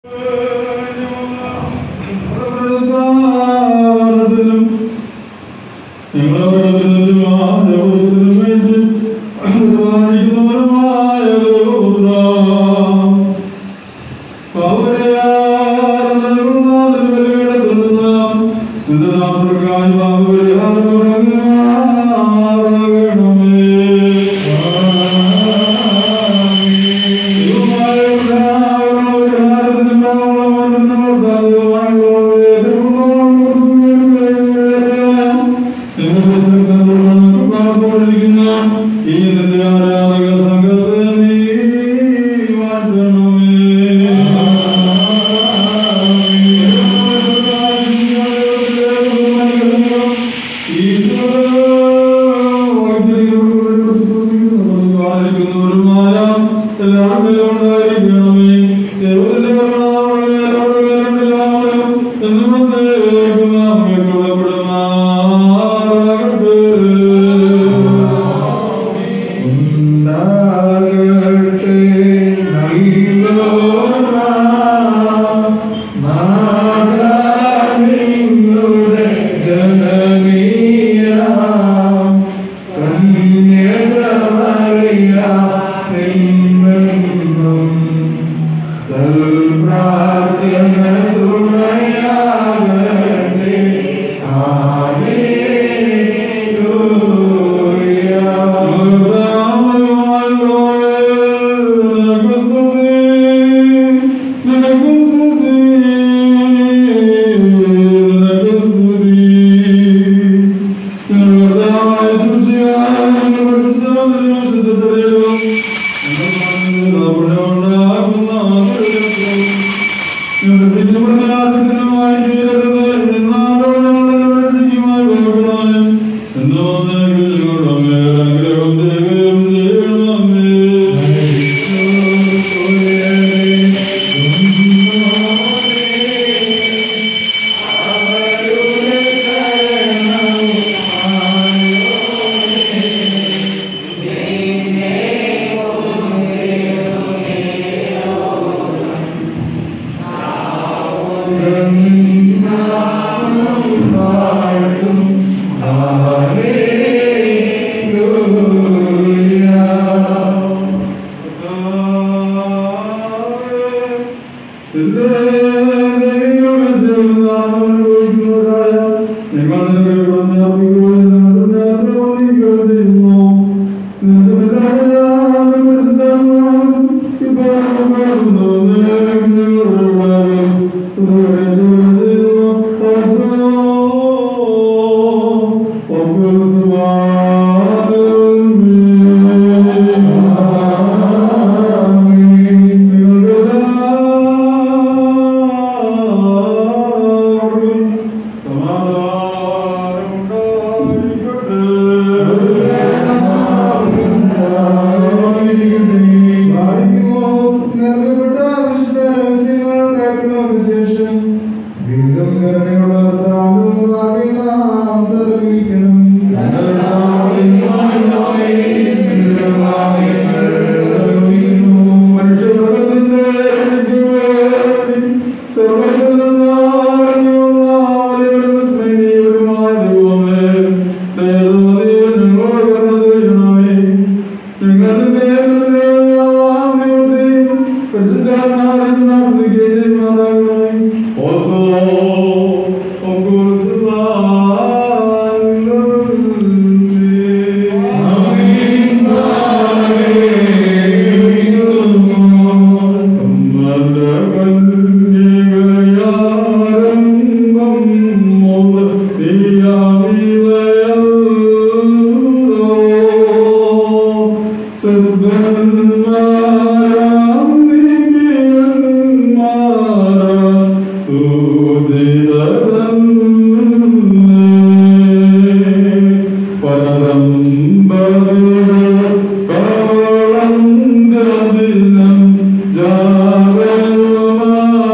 Java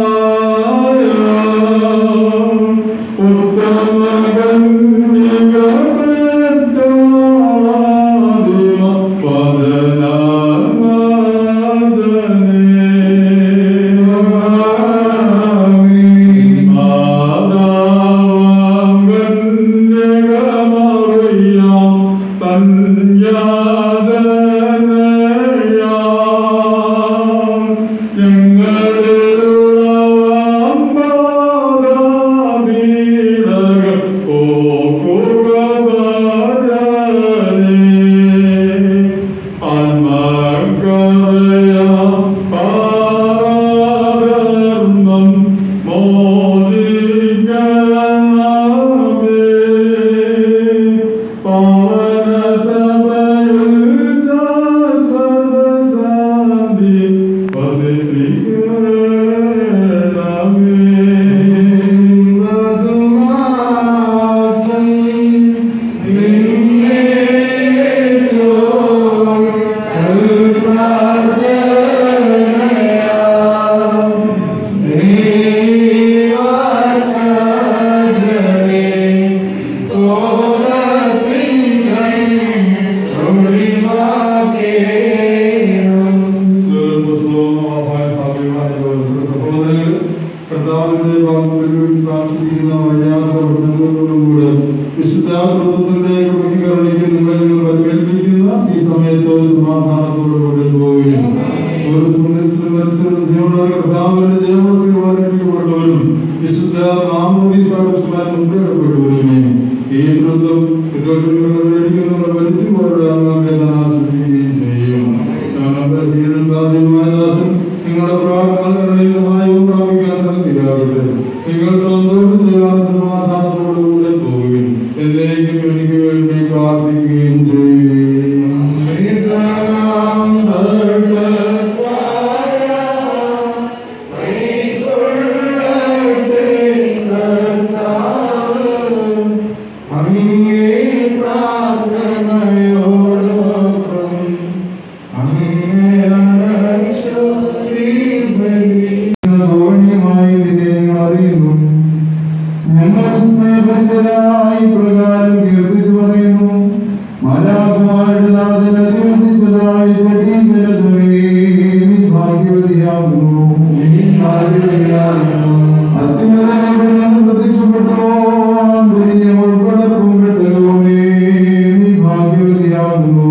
ഈ സമയത്ത് സമാധാനത്തോടുകൂടി പോവുകയും ഒരു സുന്ദരത്തിലും മത്സരം ജീവനുള്ള കർത്താവിന്റെ ജനങ്ങൾക്ക് വളരെപ്പെട്ടവരും വിശുദ്ധ മാമോദീസാവശ്യമായി മുൻകടപ്പെട്ടവരുമേ ഈ വൃത്തം മേടിക്കുന്നവർ വലിച്ചു പോരാമെന്ന് ആസ്വദിക്കുകയും ചെയ്യും ദാസൻ നിങ്ങളുടെ പ്രാർത്ഥനകളിൽ സഹായവും പ്രാപിക്കാൻ സാധിക്കാവട്ടെ നിങ്ങൾ സന്തോഷം ചെയ്യാൻ സമാധാനത്തോടുകൂടെ പോകുകയും എന്നേക്കും എനിക്ക് വേണ്ടി പ്രാർത്ഥിക്കുകയും അറിയുന്നു ഞങ്ങൾ സ്നേഹജനായി പ്രകാരം കീർത്തിച്ചു പറയുന്നു മാലാകുമാരുടെ നാഥൻ അധിവസിച്ചതായി സഖീകരസമേ നീ ഭാഗ്യവതിയാകുന്നു അത്യുന്നതങ്ങളിൽ പ്രത്യക്ഷപ്പെട്ടോ ആന്തരികം ഉൾപ്പെടെ പൂങ്കെട്ടലുമേ നീ ഭാഗ്യവതിയാകുന്നു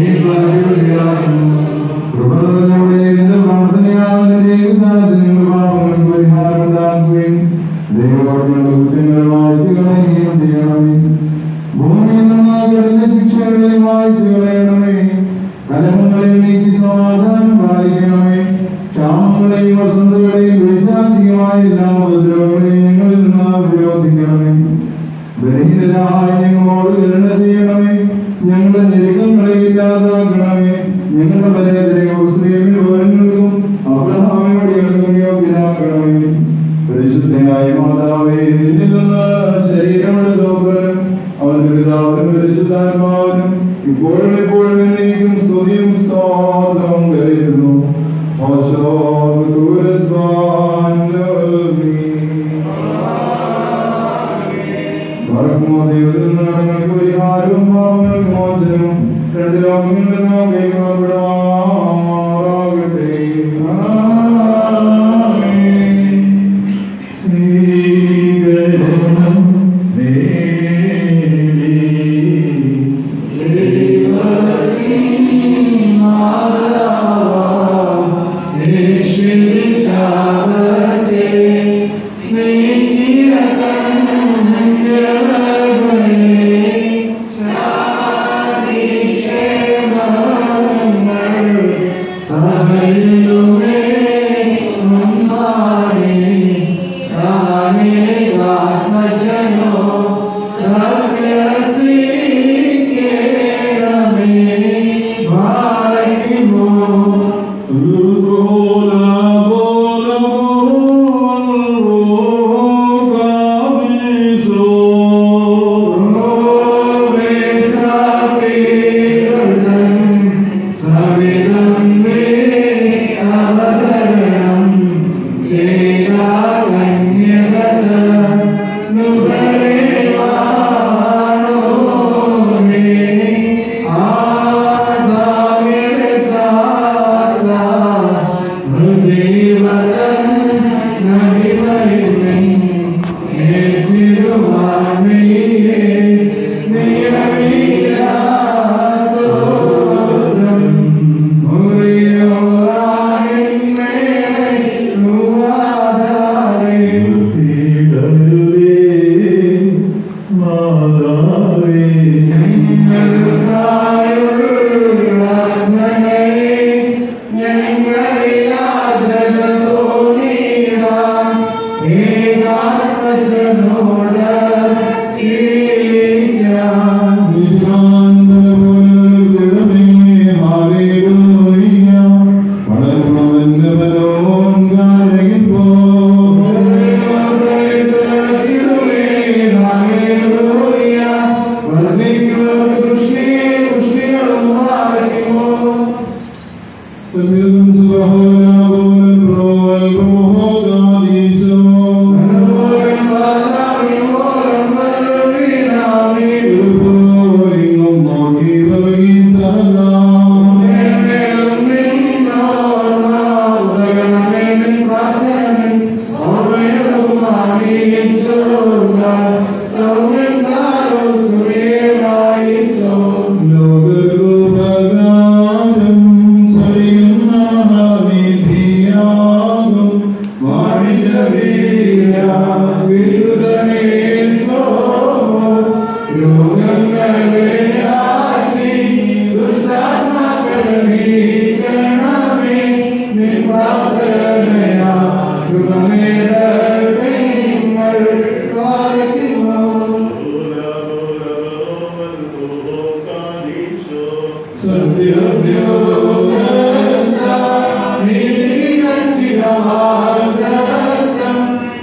കൃപകളോടെ നിന്റെ പ്രാർത്ഥനയാൽ നിന്റെ സാധനങ്ങൾ പാപങ്ങൾ പരിഹാരം ഉണ്ടാക്കുകയും ദൈവങ്ങളുടെ കുറ്റങ്ങൾ വായിച്ചു കളയുകയും ചെയ്യണമേ ഭൂമിയിൽ നിന്ന് കഠിന ശിക്ഷകളെ വായിച്ചു കളയണമേ കലഹങ്ങളെ നീക്കി സമാധാനം പാലിക്കണമേ ക്ഷാമങ്ങളെയും വസന്തകളെയും വൈശാഖികമായ എല്ലാ ഉപദ്രവങ്ങളെയും ഞങ്ങളിൽ നിന്ന് വിരോധിക്കണമേ ബലഹീനരായ ഞങ്ങളോട് കരുണ ചെയ്യണമേ ഞങ്ങളുടെ ഞെരുക്കങ്ങളെ ഇല്ലാതാക്കണമേ ഞങ്ങളുടെ പലരെയും മുസ്ലിം വിവരങ്ങൾക്കും അബ്രഹാമിനോട് ഇറങ്ങും യോഗ്യനാക്കണമേ പരിശുദ്ധനായ മാതാവേ നിന്നിൽ നിന്ന് ശരീരമെടുത്തോക്കലും അവന്റെ പിതാവിനും പരിശുദ്ധാത്മാവിനും ഇപ്പോഴും എപ്പോഴും എന്നേക്കും സ്തുതിയും സ്തോത്രവും കരുതുന്നു ഓശോ മറക്കുമോ ദൈവത്തിൽ നിന്ന് ഞങ്ങൾക്ക് പരിഹാരവും പാവങ്ങൾക്ക് മോചനവും രണ്ട് ലോകങ്ങളിൽ നിന്നോ കൈമാറപ്പെടാറാകട്ടെ ആമേൻ. സ്വീകരണം നേടി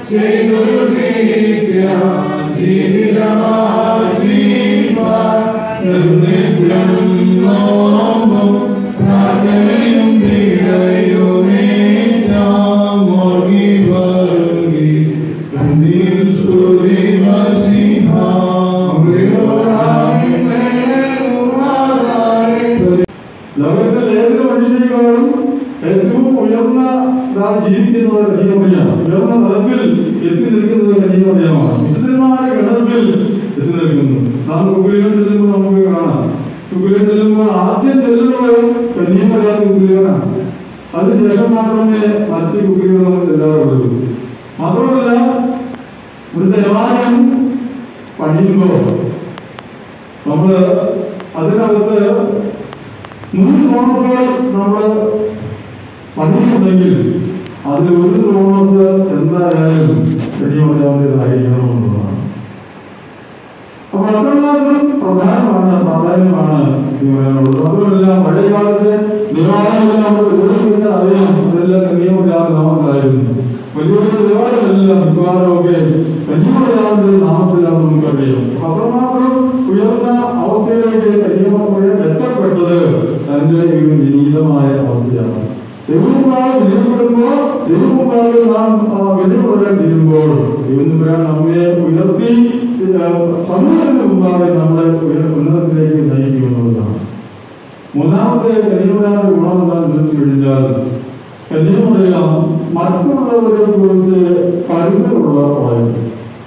ലോകത്തിലെ ഏതൊരു മനുഷ്യനേക്കാളും ഏറ്റവും ഉയർന്ന ഇതാ ജീവിക്കുന്നത് കന്യാമറിയാണ് ഉയർന്ന തലത്തിൽ എത്തി നിൽക്കുന്നത് കന്യാമറിയമാണ് വിശുദ്ധന്മാരുടെ ഗണത്തിൽ എത്തി നിൽക്കുന്നു നാം കുക്കുലികൾ ചെല്ലുമ്പോൾ നമുക്ക് കാണാം കുക്കുലികൾ ചെല്ലുമ്പോൾ ആദ്യം ചെല്ലുന്നത് കന്യാമറിയാത്ത കുക്കുലികളാണ് അതിനുശേഷം മാത്രമേ മറ്റ് കുക്കുലികൾ നമ്മൾ ചെല്ലാറുള്ളൂ മാത്രമല്ല ഒരു ദേവാലയം പണിയുമ്പോൾ നമ്മള് അതിനകത്ത് നൂറ് തോണസുകൾ നമ്മൾ പണിയുണ്ടെങ്കിൽ അതിൽ ഒരു തോണസ് എന്തായാലും ശരിയാവുന്നതായിരിക്കണമെന്നുള്ളതാണ് അപ്പൊ അത്രമാത്രം പ്രധാനമാണ് പ്രാധാന്യമാണ് ഈ പറയാനുള്ളത് അതുമല്ല പഴയ കാലത്ത് ദേവാലയങ്ങൾ നമ്മൾ ഉപയോഗിക്കുന്ന അറിയാം അതെല്ലാം കന്യാമരാജ നാമത്തിലായിരുന്നു വലിയ വലിയ ദേവാലയമെല്ലാം മിക്കവാറും ഒക്കെ കന്യാമരാജന്റെ നാമത്തിലാണെന്ന് നമുക്കറിയാം അപ്പൊ അത്രമാത്രം ഉയർന്ന അവസ്ഥയിലേക്ക് കന്യാമര എത്തപ്പെട്ടത് തന്റെ ഒരു വിനീതമായ അവസ്ഥയാണ് ദൈവമുമ്പാട് വിനയപ്പെടുമ്പോൾ ദൈവമുമ്പാട് നാം ആ, വിനയപ്പെടാൻ തീരുമ്പോൾ ദൈവം നമ്മെ ഉയർത്തി ആ, സമൂഹത്തിന് മുമ്പാകെ നമ്മളെ ഉയർ- ഉന്നതത്തിലേക്ക് നയിക്കുമെന്നുള്ളതാണ് മൂന്നാമത്തെ കന്യാമരാജ ഗുണം എന്താണെന്ന് വെച്ച് കഴിഞ്ഞാൽ കന്യാമറിയ മറ്റുള്ളവരെ കുറിച്ച് കരുതലുള്ളവരായിരുന്നു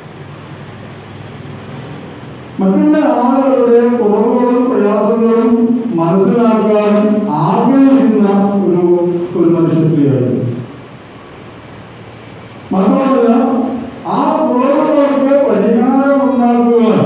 മറ്റുള്ള ആളുകളുടെ കുറവുകളും പ്രയാസങ്ങളും മനസ്സിലാക്കാൻ ആഗ്രഹിക്കുന്ന ഒരു ഒരു മനുഷ്യ സ്ത്രീയായിരുന്നു മാത്രമല്ല ആ കുറവുകൾക്ക് പരിഹാരം ഉണ്ടാക്കുവാൻ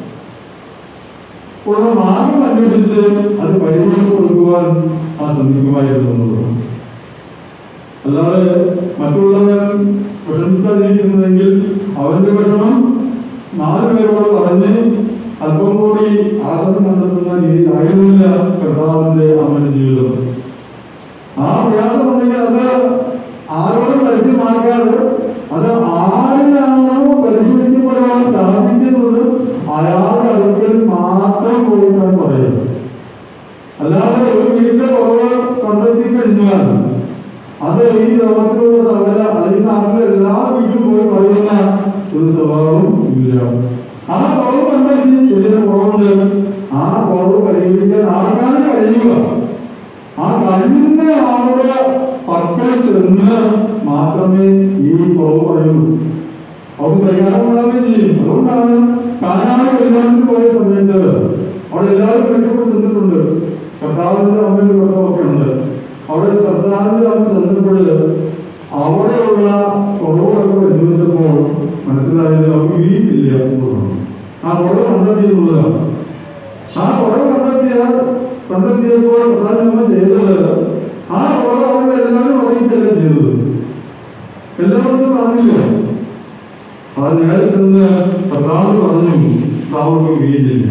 ഉള്ള മാർഗം അന്വേഷിച്ച് അത് പരിഹരിച്ചു കൊടുക്കുവാൻ ആ ശ്രമിക്കുമായിരുന്നു എന്നുള്ളതാണ് അല്ലാതെ മറ്റുള്ളവൻ വിഷമിച്ചാതിരിക്കുന്നതെങ്കിൽ അവന്റെ വിഷമം നാല് പേരോട് പറഞ്ഞ് അല്പം കൂടി ആശ്വാസം കണ്ടെത്തുന്ന രീതിയിലായിരുന്നില്ല കർത്താവിന്റെ അമ്മന്റെ ജീവിതം ആ പ്രയാസം ഉണ്ടെങ്കിൽ അത് ആരോടും പരിചയമാക്കാതെ അത് ആരിലാണോ പരിചയിക്കപ്പെടാൻ സാധിക്കുന്നത് അയാളുടെ അടുക്കൽ മാത്രം പോയിട്ടാണ് പറയുന്നത് അല്ലാതെ ഒരു വീട്ടിലെ കുറവ് കണ്ടെത്തി കഴിഞ്ഞാൽ അത് ഈ ലോകത്തിലുള്ള സകല അല്ലെങ്കിൽ നാട്ടിലെ എല്ലാ വീട്ടിലും പോയി പറയുന്ന ഒരു സ്വഭാവം ഇല്ല ആ കുറവ് കണ്ടെത്തി ചെറിയ കുറവുണ്ട് ആ കുറവ് പരിഹരിക്കാൻ ആർക്കാണ് കഴിയുക ആ കഴിയുന്ന ആളുടെ പക്കൽ ചെന്ന് മാത്രമേ ഈ കുറവ് പറയുള്ളൂ അത് പരിഹാരം ഉണ്ടാവുകയും ചെയ്യും അതുകൊണ്ടാണ് കാനാട് കല്യാണത്തിന് പോയ സമയത്ത് അവിടെ എല്ലാവരും കെട്ടിക്കൊണ്ട് നിന്നിട്ടുണ്ട് കർത്താവിന്റെ അമ്മയുടെ കർത്താവൊക്കെ ഉണ്ട് അവിടെ കർത്താവിന്റെ അമ്മ ചെന്നപ്പോൾ അവിടെയുള്ള കുറവുകളൊക്കെ പരിശോധിച്ചപ്പോൾ മനസ്സിലായത് അവർക്ക് വീട്ടില്ല എന്നുള്ളതാണ് ആ കുറവ് കണ്ടെത്തിയെന്നുള്ളതാണ് ആ കുറവ് കണ്ടെത്തിയാൽ കണ്ടെത്തിയപ്പോൾ പ്രധാനമ ചെയ്തത് ആ കുറവ് അവിടെ എല്ലാവരും അറിയിക്കല്ല ചെയ്തത് എല്ലാവർക്കും പറഞ്ഞില്ല ആ നേരത്തിൽ നിന്ന് കർത്താവ് പറഞ്ഞു അവർക്ക് വീട്ടില്ല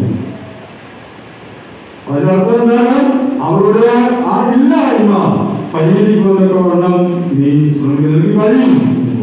അതിനർത്ഥം എന്താണ് അവരുടെ ആ ഇല്ലായ്മ പരിഹരിക്കുന്നതൊക്കെ വണ്ണം നീ ശ്രമിക്കുന്നതിന് കഴിയും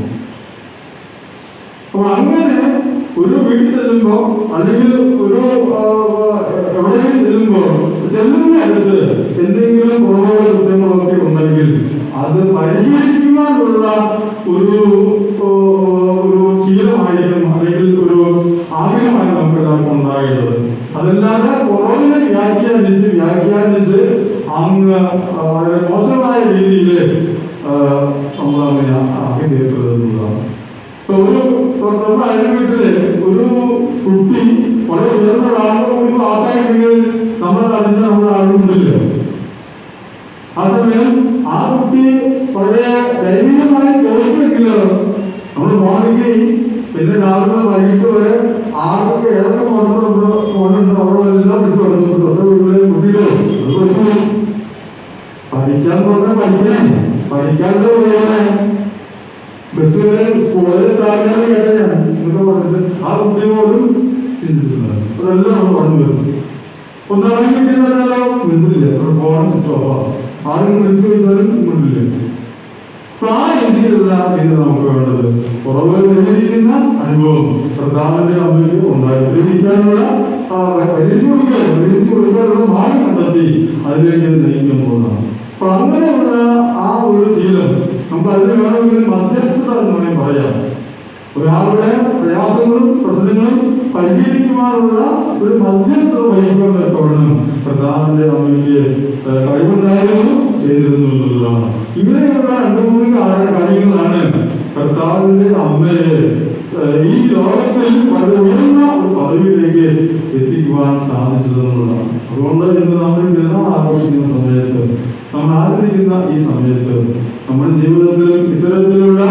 അപ്പൊ അങ്ങനെ ഒരു വീട്ടിൽ ചെല്ലുമ്പോ അല്ലെങ്കിൽ ഒരു ആ, എവിടെയെങ്കിലും ചെല്ലുമ്പോ ചെല്ലുന്ന അടുത്ത് എന്തെങ്കിലും കുറവുകളോ കുറ്റങ്ങളോ ഒക്കെ ഉണ്ടെങ്കിൽ അത് പരിഹരിക്കുവാനുള്ള ഒരു ഓ, ഒരു ശീലമായിരിക്കും അല്ലെങ്കിൽ ഒരു ആഗ്രഹമായി നമുക്ക് എല്ലാവർക്കും ഉണ്ടാകേണ്ടത് അതല്ലാതെ കുറവിനെ വ്യാഖ്യാനിച്ച് വ്യാഖ്യാനിച്ച് അങ്ങ് ആ, വളരെ മോശമായ രീതിയിൽ നമ്മളങ്ങനെ ആക്കി തീർക്കുന്നതാണ് ഇപ്പൊ ഒരു നമ്മുടെ അയൽ വീട്ടില് ഒരു കുട്ടി വളരെ ഉയർന്ന ഒരാളെ കൂടി പാസ്സായിട്ടുണ്ടെങ്കിൽ നമ്മൾ അതിന് നമ്മുടെ ആളുണ്ടല്ലോ ആ സമയം ആ കുട്ടി വളരെ ദൈവികമായി തോന്നിയെങ്കിലോ നമ്മൾ മോർണിംഗ് പിന്നെ രാവിലെ വൈകിട്ട് വരെ ആർക്കൊക്കെ ഏതൊക്കെ മോഡലുണ്ട് മോഡലുണ്ട് അവിടെ എല്ലാം പിടിച്ചു കൊടുക്കുന്നുണ്ട് തൊട്ട് വീട്ടിലെ കുട്ടികളോ അത് പഠിച്ചു പഠിക്കാൻ പറഞ്ഞാൽ പഠിക്കണേ പഠിക്കാണ്ട് പോയാലേ ബസ്സുകളിൽ കൂടുതൽ പ്രാധാന്യം കേട്ട ഞാൻ എന്നൊക്കെ പറഞ്ഞിട്ട് ആ കുട്ടിയോടും ചിന്തിച്ചിട്ടുണ്ട് അതെല്ലാം നമ്മൾ പറഞ്ഞു വരുന്നു ഒന്നാമത് കിട്ടിയതല്ലോ മിണ്ടില്ല ഒരു ഫോൺ സ്വിച്ച് ഓഫാ ആരും വിളിച്ചു ചോദിച്ചാലും മിണ്ടില്ല അപ്പൊ ആ രീതിയിലുള്ള ഇത് നമുക്ക് വേണ്ടത് കുറവ് അതുപോലെ ലഭിക്കുന്ന അനുഭവം ഭർത്താവിന്റെ അമ്മയ്ക്ക് ഉണ്ടായി ലഭിക്കാനുള്ള പരിഹരിച്ചു കൊടുക്കുക പരിഹരിച്ചു കൊടുക്കാനുള്ള മാർഗം കണ്ടെത്തി അതിലേക്ക് നയിക്കാൻ പോകുന്നതാണ് അപ്പൊ അങ്ങനെയുള്ള ആ ഒരു ശീലം നമുക്ക് അതിന് വേണമെങ്കിൽ മധ്യസ്ഥത എന്ന് വേണമെങ്കിൽ പറയാം ഒരാളുടെ പ്രയാസങ്ങളും പ്രശ്നങ്ങളും പരിഹരിക്കുവാനുള്ള ഒരു മധ്യസ്ഥത വഹിക്കാൻ തക്കവണ്ണം പ്രധാനന്റെ അമ്മയ്ക്ക് ഏഹ്, കഴിവുണ്ടായിരുന്നു ചെയ്തിരുന്നു എന്നുള്ളതാണ് ഇങ്ങനെയുള്ള രണ്ടു മൂന്ന് കാര- കാര്യങ്ങളാണ് കർത്താവിന്റെ അമ്മയെ ഏഹ്, ഈ ലോകത്തിൽ വളരെ ഉയർന്ന ഒരു പദവിയിലേക്ക് എത്തിക്കുവാൻ സാധിച്ചതെന്നുള്ളതാണ് അതുകൊണ്ട് ഇന്ന് നമ്മൾ പെരുന്നാൾ ആഘോഷിക്കുന്ന സമയത്ത് നമ്മൾ ആദരിക്കുന്ന ഈ സമയത്ത് നമ്മുടെ ജീവിതത്തിൽ ഇത്തരത്തിലുള്ള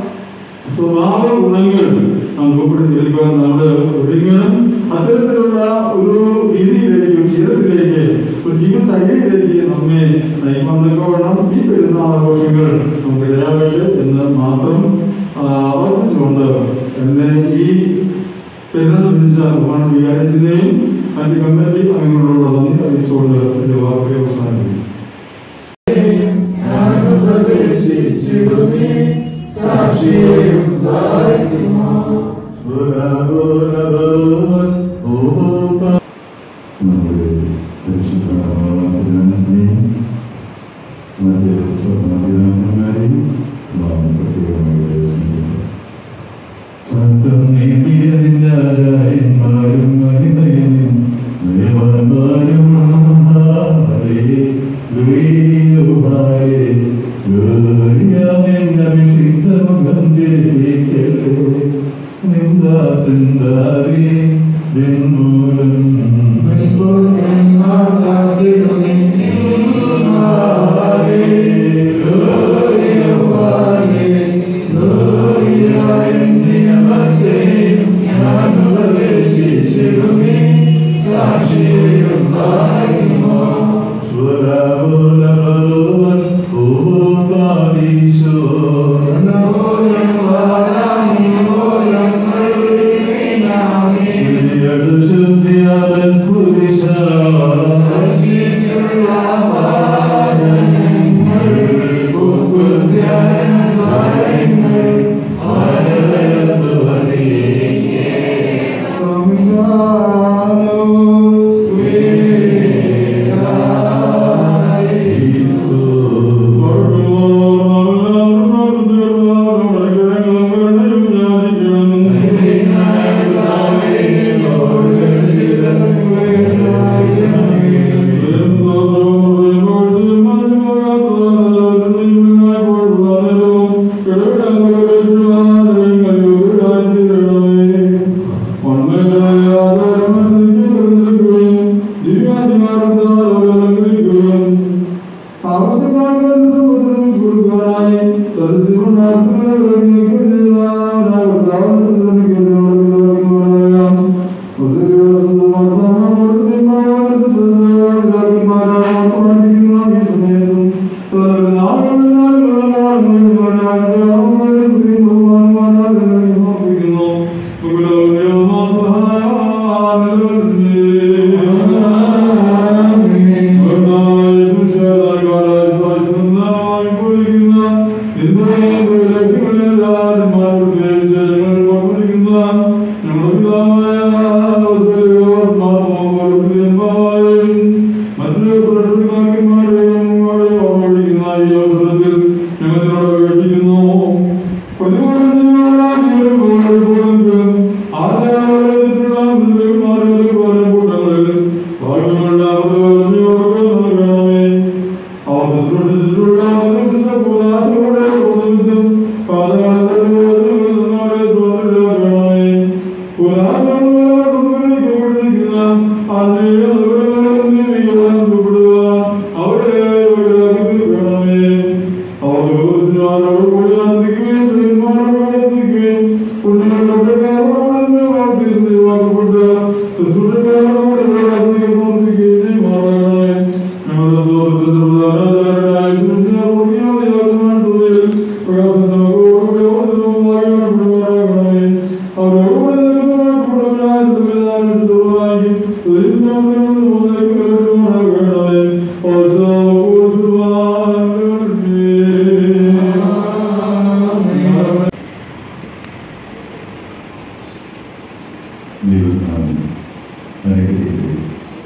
സ്വഭാവ ഗുണങ്ങൾ നാം രൂപപ്പെടുത്തിയെടുക്കുവാൻ നമ്മൾ ഒരുങ്ങണം അത്തരത്തിലുള്ള ഒരു രീതിയിലേക്ക് ഒരു ശീലത്തിലേക്ക് ഒരു ജീവിത ശൈലിയിലേക്ക് നമ്മെ നയിക്കാൻ തക്കവണ്ണം ഈ പെരുന്നാൾ ആഘോഷങ്ങൾ നമുക്ക് ഇടയാകട്ടെ എന്ന് മാത്രം ആ, ഓർമ്മിച്ചുകൊണ്ട് എന്നെ ഈ പെരുന്നാൾ സംബന്ധിച്ച ബഹുമാന വികാരത്തിനെയും മറ്റ് കമ്മിറ്റി അംഗങ്ങളോടുള്ള നന്ദി അറിയിച്ചുകൊണ്ട് എന്റെ വാക്കുകളെ അവസാനിപ്പിക്കും ും ദൈവത്തിനാണ് അനുഗ്രഹിക്കുക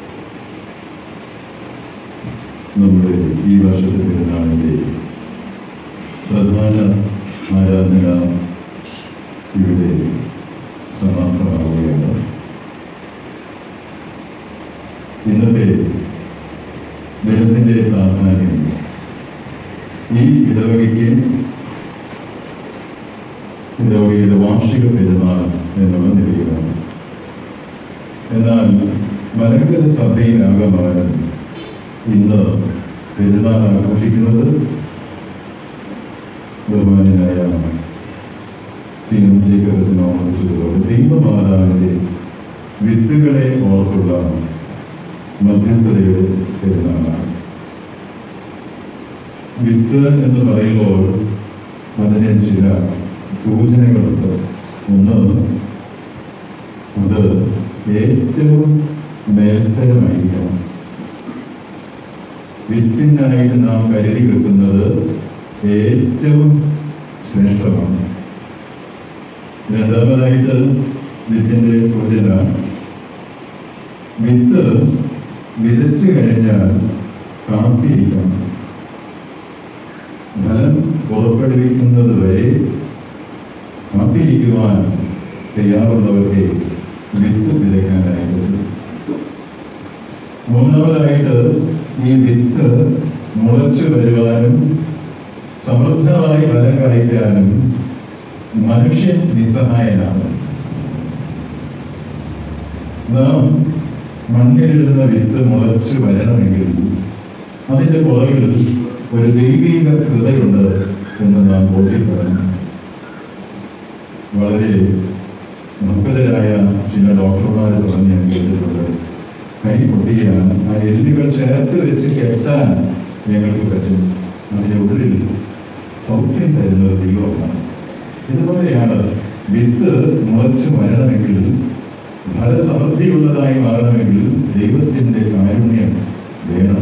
നമ്മുടെ ഈ വർഷത്തെ പെരുന്നാളിൻ്റെ പ്രധാന ആരാധന ഇവിടെ സമാപ്തമാവുകയാണ് ഇന്നത്തെ ദൈവത്തിൻ്റെ പ്രാധാന്യം ഈ ഇടവകയ്ക്ക് ഇടവകയുടെ വാർഷിക പെരുന്നാൾ എന്നുള്ള നിലയിലാണ് എന്നാൽ മലങ്കര സഭയിലാകമാണ് ഇന്ന് പെരുന്നാൾ ആഘോഷിക്കുന്നത് ബഹുമാനായ സീനം ജേക്കബത്തിനോട് ദൈവമാതാവിൻ്റെ വിത്തുകളെ ഓർത്തുള്ള മധ്യസ്ഥതയുടെ പെരുന്നാളാണ് വിത്ത് എന്ന് പറയുമ്പോൾ അതിന് ചില സൂചനകളുണ്ട് ഒന്ന് അത് ഏറ്റവും മേൽത്തരമായിരിക്കണം വിത്തിനായിട്ട് നാം കരുതി വെക്കുന്നത് ഏറ്റവും ശ്രേഷ്ഠമാണ് രണ്ടാമതായിട്ട് വിത്തിന്റെ സൂചന വിത്ത് വിതച്ചു കഴിഞ്ഞാൽ കാത്തിരിക്കണം ഫലം പുറപ്പെടുവിക്കുന്നത് വരെ കാത്തിരിക്കുവാൻ തയ്യാറുള്ളവർക്ക് വിത്ത് വിതയ്ക്കാനായിട്ട് മൂന്നാമതായിട്ട് ഈ വിത്ത് മുളച്ചു വരുവാനും സമൃദ്ധമായി ഫലം കായ്ക്കാനും മനുഷ്യൻ നിസ്സഹായനാണ് നാം മണ്ണിലിടുന്ന വിത്ത് മുളച്ചു വരണമെങ്കിൽ അതിന്റെ പുറകിൽ ഒരു ദൈവിക കൃതയുണ്ട് എന്ന് നാം ബോധ്യപ്പെടണം വളരെ ഭക്തരായ ചില ഡോക്ടർമാർ പറഞ്ഞ് ഞാൻ കേട്ടിട്ടുണ്ട് കൈ പൊട്ടിയാണ് ആ എല്ലുകൾ ചേർത്ത് വെച്ച് കെട്ടാൻ ഞങ്ങൾക്ക് പറ്റും അതിന്റെ ഉള്ളിൽ സൗഖ്യം തരുന്നത് ദൈവമാണ് ഇതുപോലെയാണ് വിത്ത് മുളച്ചു വരണമെങ്കിൽ ഫലസമൃദ്ധിയുള്ളതായി മാറണമെങ്കിൽ ദൈവത്തിന്റെ കാരുണ്യം വേണം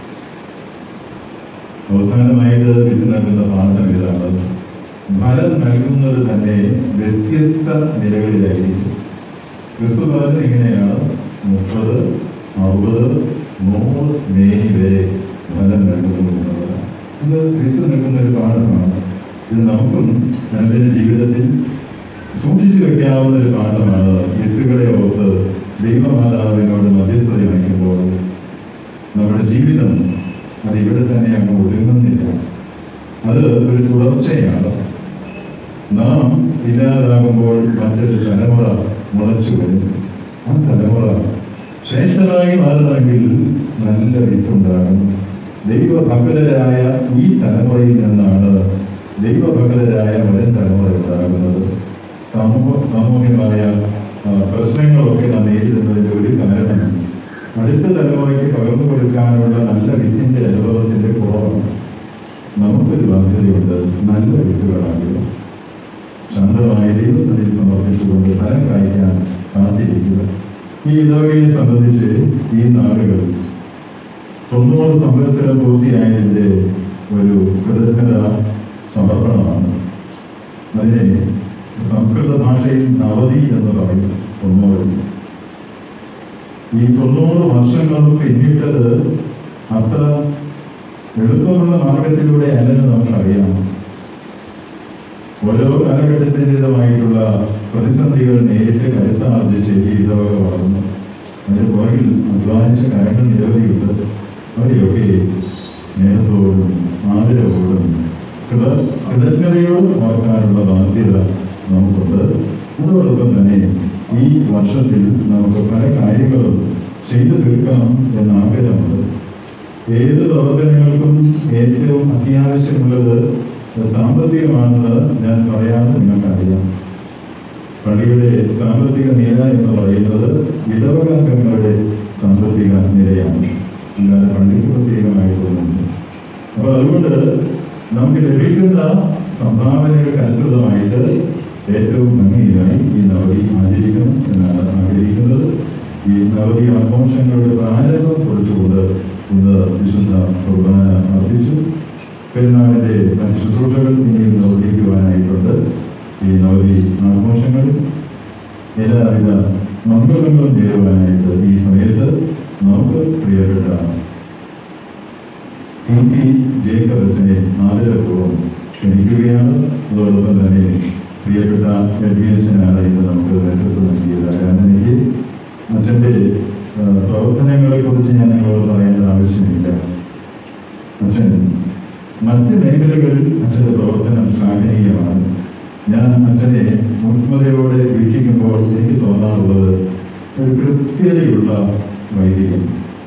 അവസാനമായിട്ട് വിത്ത് നൽകുന്ന പാഠം ഇതാണ് ഫലം നൽകുന്നത് തന്നെ വ്യത്യസ്ത നിലകളിലായിരിക്കും ക്രിസ്തു പറഞ്ഞത് ഇങ്ങനെയാണ് മുപ്പത് അറുപത് നൂറ് മേനി വരെ ഫലം നൽകുന്നു എന്നുള്ളതാണ് ഇത് ക്രിസ്തു നൽകുന്ന ഒരു പാഠമാണ് ഇത് നമുക്കും നമ്മുടെ ജീവിതത്തിൽ സൂക്ഷിച്ചു വെക്കാവുന്ന ഒരു പാഠമാണ് വിത്തുകളെ ഓർത്ത് ദൈവമാതാവിനോട് മധ്യസ്ഥത വഹിക്കുമ്പോൾ നമ്മുടെ ജീവിതം അത് ഇവിടെ തന്നെ അങ്ങ് ഒതുങ്ങുന്നില്ല അത് ഒരു തുടർച്ചയാണ് നാം ഇല്ലാതാകുമ്പോൾ മറ്റൊരു തലമുറ മുളച്ചു വരും ആ തലമുറ ശ്രേഷ്ഠരായി മാറണമെങ്കിൽ നല്ല വിത്തുണ്ടാകും ദൈവഭക്തരായ ഈ തലമുറയിൽ നിന്നാണ് ദൈവഭക്തരായ വരും തലമുറ ഉണ്ടാകുന്നത് സമൂഹ സാമൂഹികമായ ആ, പ്രശ്നങ്ങളൊക്കെ നാം നേരിടുന്നതിന്റെ ഒരു കാരണം അടുത്ത തലമുറയ്ക്ക് പകർന്നു കൊടുക്കാനുള്ള നല്ല വിത്തിന്റെ അനുഭവത്തിന്റെ കുറവാണ് നമുക്കൊരു ബാധ്യതയുണ്ട് നല്ല വിത്തുകളാകുക ശാന്തമായ ദൈവത്തിൽ സമർപ്പിച്ചുകൊണ്ട് ഫലം കായ്ക്കാൻ കാത്തിരിക്കുക ഈ ഇടവകയെ സംബന്ധിച്ച് ഈ നാളുകൾ തൊണ്ണൂറ് സംവത്സരം പൂർത്തിയായതിൻ്റെ ഒരു കൃതജ്ഞത സമർപ്പണമാണ് അതിനെ സംസ്കൃത ഭാഷയിൽ നവതി എന്ന് പറയും തൊണ്ണൂറ് ഈ തൊണ്ണൂറ് വർഷങ്ങൾ പിന്നിട്ടത് അത്ര എളുപ്പമുള്ള മാർഗത്തിലൂടെ അല്ലെന്ന് നമുക്കറിയാം ഓരോ കാലഘട്ടത്തിൻ്റെതുമായിട്ടുള്ള പ്രതിസന്ധികൾ നേരിട്ട് കരുത്താർജിച്ച് ഈ ഇടവക വളർന്നു അതിന് പുറകിൽ അധ്വാനിച്ച കാര്യങ്ങൾ നിരവധിയുണ്ട് അവരെയൊക്കെ സ്നേഹത്തോടും ആദരവോടും കൃത കൃതജ്ഞതയോടും ഓർക്കാനുള്ള ബാധ്യത നമുക്കുണ്ട് അതോടൊപ്പം തന്നെ ഈ വർഷത്തിൽ നമുക്ക് പല കാര്യങ്ങളും ചെയ്തു തീർക്കണം എന്ന ആഗ്രഹമുണ്ട് ഏത് പ്രവർത്തനങ്ങൾക്കും ഏറ്റവും അത്യാവശ്യമുള്ളത് സാമ്പത്തികമാണെന്ന് ഞാൻ പറയാതെ നിങ്ങൾക്കറിയാം പള്ളിയുടെ സാമ്പത്തിക നില എന്ന് പറയുന്നത് ഇടവകാംഗങ്ങളുടെ സാമ്പത്തിക നിലയാണ് അല്ലാതെ പള്ളിക്ക് പ്രത്യേകമായിട്ടൊന്നുമില്ല അപ്പോൾ അതുകൊണ്ട് നമുക്ക് ലഭിക്കുന്ന സംഭാവനകൾക്ക് അനുസൃതമായിട്ട് ഏറ്റവും ഭംഗിയായി ഈ നവതി ആചരിക്കണം എന്നാണ് ആഗ്രഹിക്കുന്നത് ഈ നവതി ആഘോഷങ്ങളുടെ പ്രാരംഭം കുറിച്ചുകൊണ്ട് ഇന്ന് വിശുദ്ധ കുർബാന അർപ്പിച്ചു പെരുന്നാളിന്റെ ശുശ്രൂഷകൾ ഇനിയും നിർവഹിക്കുവാനായിട്ടുണ്ട് ഈ നവതി ആഘോഷങ്ങൾ എല്ലാവിധ മംഗളങ്ങളും നേരുവാനായിട്ട് ഈ സമയത്ത് നമുക്ക് പ്രിയപ്പെട്ട ടി സി ജേക്കബസിനെ ആദരപൂർവ്വം ക്ഷണിക്കുകയാണ് അതോടൊപ്പം തന്നെ പ്രിയപ്പെട്ട എഡ്യൂക്കേഷനാണ് ഇന്ന് നമുക്ക് നേതൃത്വം നൽകിയത് കാരണം എനിക്ക് അച്ഛൻ്റെ ആ, പ്രവർത്തനങ്ങളെ കുറിച്ച് ഞാൻ നിങ്ങളോട് പറയേണ്ട ആവശ്യമില്ല അച്ഛൻ മറ്റ് മേഖലകളിൽ അച്ഛൻ്റെ പ്രവർത്തനം ശ്ലാഘനീയമാണ് ഞാൻ അച്ഛനെ സൂക്ഷ്മതയോടെ വീക്ഷിക്കുമ്പോൾ എനിക്ക് തോന്നാറുള്ളത് ഒരു കൃത്യതയുള്ള വൈദികൻ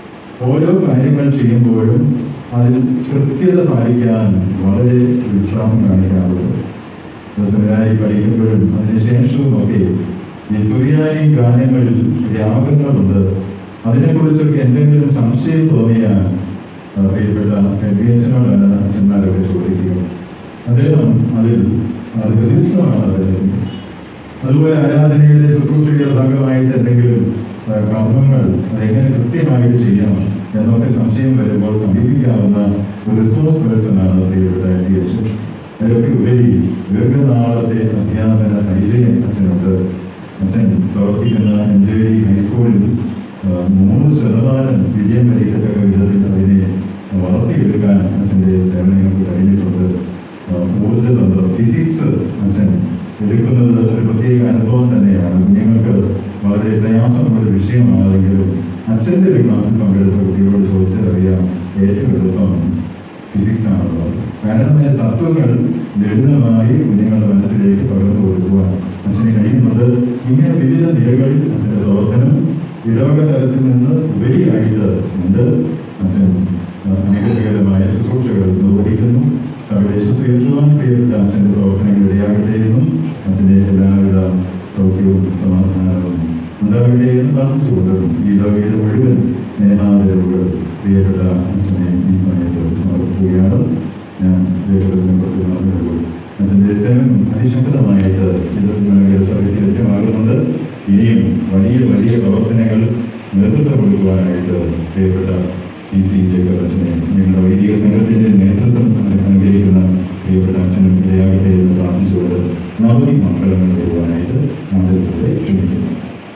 ഓരോ കാര്യങ്ങൾ ചെയ്യുമ്പോഴും അതിൽ കൃത്യത പാലിക്കാൻ വളരെ വിശ്രാമം കാണിക്കാറുണ്ട് സെമിനാരി പഠിക്കുമ്പോഴും അതിനുശേഷവും ഒക്കെ ഈ സുറിയാനി ഗാനങ്ങളിൽ രാഗങ്ങളുണ്ട് അതിനെക്കുറിച്ചൊക്കെ എന്തെങ്കിലും സംശയം തോന്നിയാൽ ആ, പ്രിയപ്പെട്ട എഡ്യൂക്കേഷനോടാണ് അച്ഛന്മാരൊക്കെ ചോദിക്കുക അദ്ദേഹം അതിൽ അത് ഹൃദിസ്ഥമാണ് അദ്ദേഹത്തിന് അതുപോലെ ആരാധനയുടെ ശുശ്രൂഷയുടെ ഭാഗമായിട്ട് എന്തെങ്കിലും ആ, കർമ്മങ്ങൾ അതെങ്ങനെ കൃത്യമായിട്ട് ചെയ്യണം എന്നൊക്കെ സംശയം വരുമ്പോൾ സമീപിക്കാവുന്ന ഒരു റിസോഴ്സ് പേഴ്സൺ ആണ് പ്രിയപ്പെട്ട എഡ്യൂക്കേഷൻ അതിലൊക്കെ ഉപരി ദീർഘനാളത്തെ അധ്യാപന പരിചയം അച്ഛനുണ്ട് അച്ഛൻ പ്രവർത്തിക്കുന്ന എം ജെ ഡി ഹൈസ്കൂളിൽ ആ, മൂന്ന് ശതമാനം വിജയം വരിക്കത്തക്ക വിധത്തിൽ അതിനെ വളർത്തിയെടുക്കാൻ അച്ഛൻ്റെ സേവനങ്ങൾക്ക് കഴിഞ്ഞിട്ടുണ്ട് ആ, ഊർജ്ജതന്ത്രം ഫിസിക്സ് അച്ഛൻ എടുക്കുന്നത് ഒരു പ്രത്യേക അനുഭവം തന്നെയാണ് കുഞ്ഞുങ്ങൾക്ക് വളരെ പ്രയാസമുള്ള ഒരു വിഷയമാണെങ്കിലും അച്ഛൻ്റെ ഒരു ക്ലാസ്സിൽ പങ്കെടുത്ത കുട്ടികളോട് ചോദിച്ചറിയാം ഏറ്റവും എളുപ്പം ഫിസിക്സ് ആണുള്ളത് കാരണം ഈ തത്വങ്ങൾ ലളിതമായി കുഞ്ഞുങ്ങളുടെ മനസ്സിലേക്ക് പകർന്നു കൊടുക്കുവാൻ അച്ഛന് കഴിയുന്നത് ഇങ്ങനെ വിവിധ നിലകളിൽ അച്ഛൻ്റെ പ്രവർത്തനം ഇടവക തലത്തിൽ നിന്ന് ഉപരിയായിട്ട് ഉണ്ട് അച്ഛൻ അനുഗ്രഹകരമായ ശുശ്രൂഷകൾ നിർവഹിക്കുന്നു അവിടെ സ്വീകരിക്കുവാൻ പ്രിയപ്പെട്ട അച്ഛൻ്റെ പ്രവർത്തനങ്ങൾ ഇടയാകട്ടെ എന്നും അച്ഛൻ്റെ എല്ലാവിധ സൗഖ്യവും സമാധാനവും ഉണ്ടാകട്ടെ എന്ന് പ്രാർത്ഥിച്ചുകൊണ്ടും ഈ ലോകയുടെ മുഴുവൻ സ്നേഹാദരവുകൾ പ്രിയപ്പെട്ട അച്ഛനെ ഈ സമയത്ത് സമർപ്പിക്കുകയാണ് ഞാൻ ദൈവത്തിനെ കുറിച്ച് പറഞ്ഞുള്ളൂ അച്ഛൻ്റെ സേവനം അതിശക്തമായിട്ട് ഇത് നിങ്ങളുടെ സഭയ്ക്ക് ലഭ്യമാകുന്നുണ്ട് ഇനിയും വലിയ വലിയ പ്രവർത്തനങ്ങൾ നേതൃത്വം കൊടുക്കുവാനായിട്ട് പ്രിയപ്പെട്ട ടി സി ജേക്കബ് അച്ഛനെ ഞങ്ങളുടെ വൈദിക സംഘത്തിൻ്റെ നേതൃത്വം അനുഗ്രഹിക്കുന്ന പ്രിയപ്പെട്ട അച്ഛനും ഇടയാകട്ടെ എന്ന് പ്രാർത്ഥിച്ചുകൊണ്ട് നവതി മംഗളങ്ങൾ വരുവാനായിട്ട് ആദരവോടെ ക്ഷണിക്കുന്നു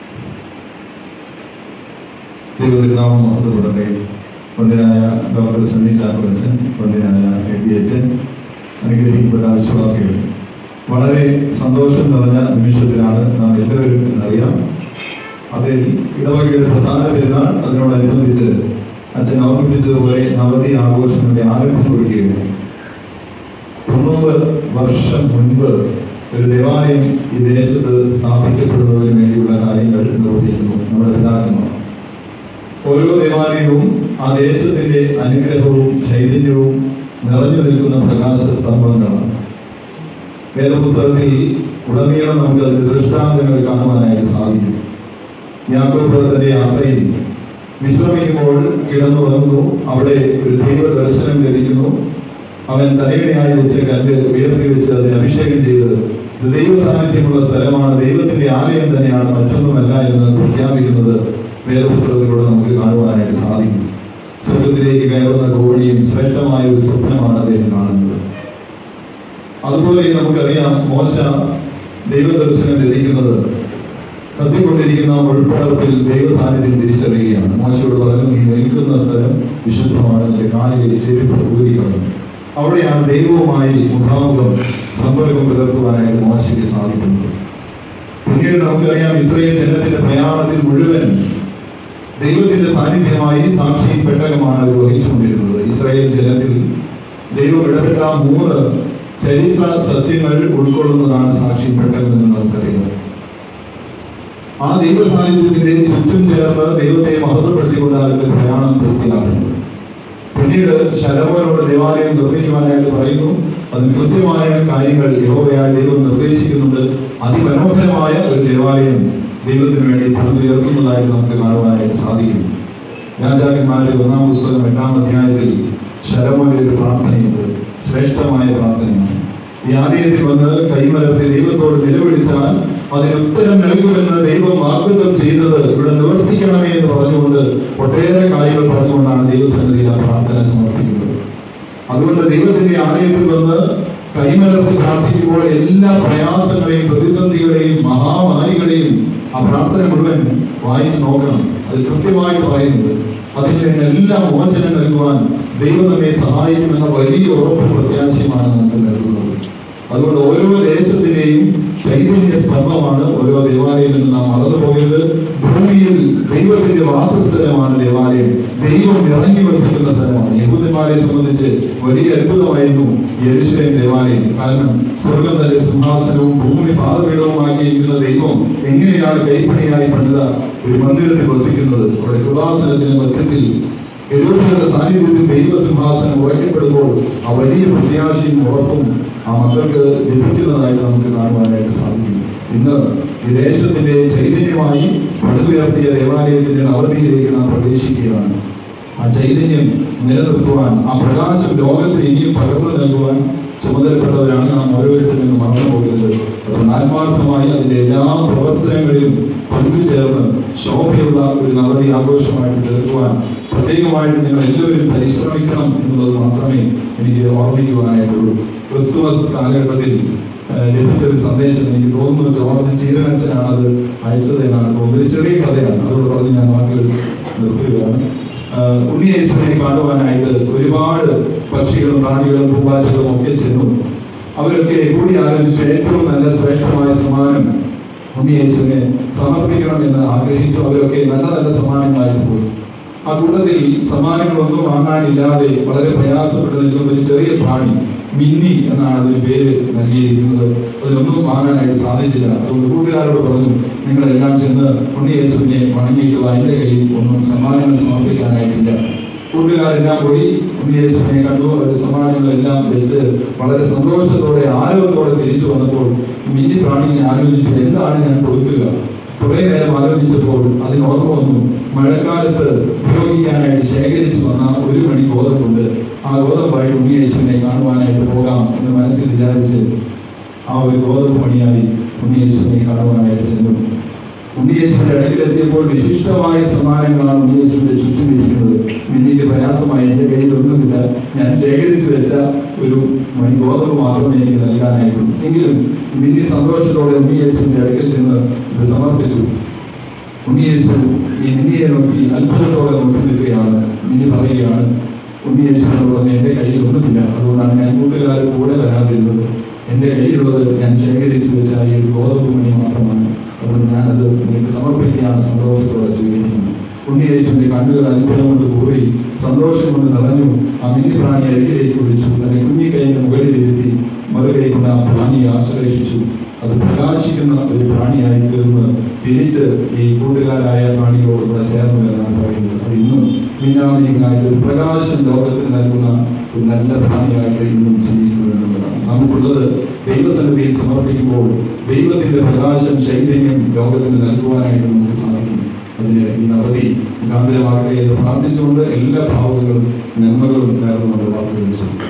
ദൈവനാമം മഹത്വപ്പെടട്ടെ വന്ദനായ ഡോക്ടർ സണ്ണി ചാക്കോച്ചൻ വന്ദനായ എ പി എച്ച് അനുഗ്രഹിക്കപ്പെട്ട വിശ്വാസികൾ വളരെ സന്തോഷം നിറഞ്ഞ നിമിഷത്തിലാണ് നാം എല്ലാവരും എന്നറിയാം അതിൽ ഇടവകയുടെ പ്രധാന പെരുന്നാൾ അതിനോടനുബന്ധിച്ച് അച്ഛൻ ഓർമ്മിപ്പിച്ചതുപോലെ നവതി ആഘോഷങ്ങളുടെ ആരംഭം കുറിക്കുകയാണ് തൊണ്ണൂറ് വർഷം മുൻപ് ഒരു ദേവാലയം ഈ ദേശത്ത് സ്ഥാപിക്കപ്പെടുന്നതിന് വേണ്ടിയുള്ള കാര്യങ്ങൾ നിർവഹിക്കുന്നു നമ്മുടെ പിതാക്കന്മാർ ഓരോ ദേവാലയവും ആ ദേശത്തിന്റെ അനുഗ്രഹവും ചൈതന്യവും നിറഞ്ഞു നിൽക്കുന്ന പ്രകാശ സ്തംഭങ്ങളാണ് വേദപുസ്തകത്തിൽ ഉടനീളം നമുക്ക് അതിന്റെ ദൃഷ്ടാന്തങ്ങൾ കാണുവാനായിട്ട് സാധിക്കും യാക്കോബ് തന്റെ യാത്രയിൽ വിശ്രമിക്കുമ്പോൾ കിടന്നു വന്നു അവിടെ ഒരു ദൈവ ദർശനം ലഭിക്കുന്നു അവൻ തലയിണയായി വെച്ച കല്ല് ഉയർത്തി വെച്ച് അതിനെ അഭിഷേകം ചെയ്ത് ഇത് ദൈവ സാന്നിധ്യമുള്ള സ്ഥലമാണ് ദൈവത്തിന്റെ ആലയം തന്നെയാണ് മറ്റൊന്നുമല്ല എന്ന് പ്രഖ്യാപിക്കുന്നത് വേദപുസ്തകത്തിലൂടെ നമുക്ക് കാണുവാനായിട്ട് സാധിക്കും സ്വർഗത്തിലേക്ക് കയറുന്ന കോഴിയും ശ്രേഷ്ഠമായ ഒരു സ്വപ്നമാണ് അദ്ദേഹം കാണുന്നത് അതുപോലെ നമുക്കറിയാം മോശ ദൈവദർശനം ലഭിക്കുന്നത് കത്തിക്കൊണ്ടിരിക്കുന്ന ഉൾപ്പടത്തിൽ ദൈവ സാന്നിധ്യം തിരിച്ചറിയുകയാണ് മോശയോട് പറഞ്ഞു നീ നിൽക്കുന്ന സ്ഥലം വിശുദ്ധമാണ് നിന്റെ കാലിലെ ചെരുപ്പ് ഊരിക്കണം അവിടെയാണ് ദൈവവുമായി മുഖാമുഖം സമ്പർക്കം പുലർത്തുവാനായിട്ട് മോശയ്ക്ക് സാധിക്കുന്നത് പിന്നീട് നമുക്കറിയാം ഇസ്രയേൽ ജനത്തിന്റെ പ്രയാണത്തിൽ മുഴുവൻ ദൈവത്തിന്റെ സാന്നിധ്യമായി സാക്ഷി പെട്ടകമാണ് അവർ വഹിച്ചുകൊണ്ടിരുന്നത് ഇസ്രായേൽ ജനത്തിൽ ദൈവം ഇടപെട്ട മൂന്ന് ചരിത്ര സത്യങ്ങൾ ഉൾക്കൊള്ളുന്നതാണ് സാക്ഷി പെട്ടകം എന്ന് നമുക്കറിയാം ആ ദൈവ സാന്നിധ്യത്തിന്റെ ചുറ്റും ചേർന്ന് ദൈവത്തെ മഹത്വപ്പെടുത്തിക്കൊണ്ട് അവരുടെ പ്രയാണം പൂർത്തിയാകുന്നു പിന്നീട് ശരമോനോട് ദേവാലയം നിർമ്മിക്കുവാനായിട്ട് പറയുന്നു അതിന് കൃത്യമായ കാര്യങ്ങൾ യഹോവയായ ദൈവം നിർദ്ദേശിക്കുന്നുണ്ട് അതിമനോഹരമായ ഒരു ദേവാലയം ദൈവത്തിന് വേണ്ടി പണിതുയർത്തുന്നതായിട്ട് നമുക്ക് കാണുവാനായിട്ട് സാധിക്കും രാജാക്കന്മാരുടെ ഒന്നാം പുസ്തകം എട്ടാം അധ്യായത്തിൽ ശരമോനിൽ ഒരു പ്രാർത്ഥനയുണ്ട് ശ്രേഷ്ഠമായ പ്രാർത്ഥനയാണ് ഈ ആലയത്തിൽ വന്ന് കൈമലർത്തി ദൈവത്തോട് നിലവിളിച്ചാൽ അതിന് ഉത്തരം നൽകുമെന്ന് ദൈവം വാഗ്ദത്തം ചെയ്തത് ഇവിടെ നിവർത്തിക്കണമേ എന്ന് പറഞ്ഞുകൊണ്ട് ഒട്ടേറെ കാര്യങ്ങൾ പറഞ്ഞുകൊണ്ടാണ് ദൈവസന്നിധിയിൽ ആ പ്രാർത്ഥന സമർപ്പിക്കുന്നത് അതുകൊണ്ട് ദൈവത്തിന്റെ ആലയത്തിൽ വന്ന് കൈമലർത്തി പ്രാർത്ഥിക്കുമ്പോൾ എല്ലാ പ്രയാസങ്ങളെയും പ്രതിസന്ധികളെയും മഹാമാരികളെയും ആ പ്രാർത്ഥന മുഴുവൻ വായിച്ചു നോക്കണം അത് കൃത്യമായിട്ട് പറയുന്നത് അതിൽ നിന്ന് എല്ലാ മോചനം നൽകുവാൻ ദൈവം നമ്മെ സഹായിക്കുമെന്ന വലിയ ഉറപ്പും പ്രത്യാശയുമാണ് നമുക്ക് നൽകുന്നത് അതുകൊണ്ട് ഓരോ ദേശത്തിന്റെയും ചൈതന്യ സ്തംഭമാണ് ഓരോ ദേവാലയം എന്ന് നാം മറന്നു പോയത് ഭൂമിയിൽ ദൈവത്തിന്റെ വാസസ്ഥലമാണ് ദേവാലയം ദൈവം ഇറങ്ങി വസിക്കുന്ന സ്ഥലമാണ് യഹൂദന്മാരെ സംബന്ധിച്ച് വലിയ അത്ഭുതമായിരുന്നു യെരുശലേം ദേവാലയം കാരണം സ്വർഗം തന്റെ സിംഹാസനവും ഭൂമി പാതപീഠവുമാക്കിയിരിക്കുന്ന ദൈവം എങ്ങനെയാണ് കൈപ്പണിയായി പണിത ഒരു മന്ദിരത്തിൽ വസിക്കുന്നത് അവിടെ കൃപാസനത്തിന്റെ മധ്യത്തിൽ എഴുപതിയുടെ സാന്നിധ്യത്തിൽ ദൈവസിംഹാസനം ഉറക്കപ്പെടുമ്പോൾ ആ വലിയ പ്രത്യാശയും ഉറപ്പും ആ മക്കൾക്ക് ലഭിക്കുന്നതായിട്ട് നമുക്ക് കാണുവാനായിട്ട് സാധിക്കും ഇന്ന് ഈ ദേശത്തിന്റെ ചൈതന്യമായി പടുതുയർത്തിയ ദേവാലയത്തിന്റെ നവതിയിലേക്ക് നാം പ്രവേശിക്കുകയാണ് ആ ചൈതന്യം നിലനിർത്തുവാൻ ആ പ്രകാശം ലോകത്തിന് ഇനിയും പകർന്നു നൽകുവാൻ ചുമതലപ്പെട്ടവരാണ് നാം ഓരോരുത്തരും എന്ന് മറന്നു പോകരുത് അപ്പോൾ ആത്മാർത്ഥമായി അതിന്റെ എല്ലാ പ്രവർത്തനങ്ങളിലും പങ്കുചേർന്ന് ശോഭയുള്ള ഒരു നവതി ആഘോഷമായിട്ട് തീർക്കുവാൻ പ്രത്യേകമായിട്ട് നിങ്ങൾ എല്ലാവരും പരിശ്രമിക്കണം എന്നുള്ളത് മാത്രമേ എനിക്ക് ഓർമ്മിക്കുവാനായിട്ടുള്ളൂ ക്രിസ്തുമസ് കാലഘട്ടത്തിൽ ആ, ലഭിച്ച ഒരു സന്ദേശം എനിക്ക് തോന്നുന്നു ജോർജ് ചീരനച്ഛനാണ് അത് അയച്ചത് എന്നാണ് തോന്നുന്നത് ഒരു ചെറിയ കഥയാണ് അതോട് പറഞ്ഞ് ഞാൻ വാക്കുകൾ നിർത്തുകയാണ് ആഹ് ഉണ്ണിയേശുവിനെ കാണുവാനായിട്ട് ഒരുപാട് പക്ഷികളും പ്രാണികളും പൂമ്പാറ്റകളും ഒക്കെ ചെന്നു അവരൊക്കെ കൂടി ആലോചിച്ചു ഏറ്റവും നല്ല ശ്രേഷ്ഠമായ സമ്മാനം ഉണ്ണിയേശുവിനെ സമർപ്പിക്കണം എന്ന് ആഗ്രഹിച്ചു അവരൊക്കെ നല്ല നല്ല സമ്മാനങ്ങളായിട്ട് പോയി ആ കൂട്ടത്തിൽ സമ്മാനങ്ങളൊന്നും വാങ്ങാനില്ലാതെ വളരെ പ്രയാസപ്പെട്ട് നിൽക്കുന്ന ഒരു ചെറിയ പ്രാണി മിന്നി എന്നാണ് അതിന് പേര് നൽകിയിരിക്കുന്നത് അതിലൊന്നും വാങ്ങാനായിട്ട് സാധിച്ചില്ല അതുകൊണ്ട് കൂട്ടുകാരോട് പറഞ്ഞു നിങ്ങളെല്ലാം ചെന്ന് ഉണ്ണിയേശുവിനെ വണങ്ങിയിട്ടുള്ള എൻ്റെ കയ്യിൽ ഒന്നും സമ്മാനങ്ങൾ സമർപ്പിക്കാനായിട്ടില്ല കൂട്ടുകാരെല്ലാം പോയി ഉണ്ണിയേശുവിനെ കണ്ടു അവർ സമ്മാനങ്ങളെല്ലാം വെച്ച് വളരെ സന്തോഷത്തോടെ ആരോഗ്യത്തോടെ തിരിച്ചു വന്നപ്പോൾ മിന്നി പ്രാണിനെ ആലോചിച്ചു എന്താണ് ഞാൻ കൊടുക്കുക കുറെ നേരം ആലോചിച്ചപ്പോൾ അതിന് ഓർമ്മ വന്നു മഴക്കാലത്ത് ഉപയോഗിക്കാനായിട്ട് ശേഖരിച്ചു വന്ന ഒരു മണി ഗോതമ്പുണ്ട് ആ ഗോതമ്പായി ഉണ്ണിയേശുവിനെ കാണുവാനായിട്ട് പോകാം എന്ന് മനസ്സിൽ വിചാരിച്ച് ആ ഒരു ഗോതമ്പ് മണിയായി ഉണ്ണിയേശുവിനെ കാണുവാനായിട്ട് ചെന്നു ഉണ്ണിയേശുവിന്റെ അടുക്കിലെത്തിയപ്പോൾ വിശിഷ്ടമായ സമ്മാനങ്ങളാണ് ഉണ്ണിയേശുവിന്റെ ചുറ്റും ഇരിക്കുന്നത് മിന്നിക്ക് പ്രയാസമായി എന്റെ കയ്യിൽ ഒന്നുമില്ല ഞാൻ ശേഖരിച്ചു വെച്ച ഒരു മണി ഗോതമ്പ് മാത്രമേ എനിക്ക് നൽകാനായിട്ടുള്ളൂ എങ്കിലും മിന്നി സന്തോഷത്തോടെ ഉണ്ണിയേശുവിന്റെ അടുക്കൽ ചെന്ന് ഇത് സമർപ്പിച്ചു ഉണ്ണിയേശു ഈ മിന്നിയെ നോക്കി അത്ഭുതത്തോടെ നോക്കി നിൽക്കുകയാണ് മിന്നി പറയുകയാണ് ഉണ്ണിയേശുവിനോട് പറഞ്ഞു എന്റെ കയ്യിൽ ഒന്നുമില്ല അതുകൊണ്ടാണ് ഞാൻ കൂട്ടുകാർ കൂടെ വരാതിരുന്നത് എന്റെ കയ്യിലുള്ളത് ഞാൻ ശേഖരിച്ചു വെച്ച ഈ ഒരു ഗോതമ്പ് മണി മാത്രമാണ് അതുകൊണ്ട് ഞാനത് നിങ്ങൾക്ക് സമർപ്പിക്കുകയാണ് സന്തോഷത്തോടെ സ്വീകരിക്കുന്നു ഉണ്ണിയേശുവിന്റെ കണ്ണുകൾ അത്ഭുതം കൊണ്ട് കൂടി സന്തോഷം കൊണ്ട് നിറഞ്ഞു ആ മിനി പ്രാണി അരികിലേക്ക് വിളിച്ചു തന്റെ കുഞ്ഞിക്കൈന്റെ മുകളിൽ ഇരുത്തി മറുകൈ കൊണ്ട് ആ പ്രാണിയെ ആശ്ലേഷിച്ചു അത് പ്രകാശിക്കുന്ന ഒരു പ്രാണിയായി തീർന്ന് തിരിച്ച് ഈ കൂട്ടുകാരായ പ്രാണികളോട് കൂടെ ചേർന്നു എന്നാണ് പറയുന്നത് അത് ഇന്നും മിന്നാമിനിങ്ങായിട്ട് ഒരു പ്രകാശം ലോകത്തിന് നൽകുന്ന ഒരു നല്ല പ്രാണിയായിട്ട് ഇന്നും ജീവിക്കുന്നു എന്നുള്ളതാണ് നമുക്കുള്ളത് ദൈവസന്നിധിയിൽ സമർപ്പിക്കുമ്പോൾ ദൈവത്തിന്റെ പ്രകാശം ചൈതന്യം ലോകത്തിന് നൽകുവാനായിട്ട് നമുക്ക് സാധിക്കും അതിന് ഈ നവതി ഗാന്ധിരമാകട്ടെ എന്ന് പ്രാർത്ഥിച്ചുകൊണ്ട് എല്ലാ ഭാവങ്ങളും നന്മകളും നേർന്നുകൊണ്ട് വാക്കുകൾ ചെയ്യും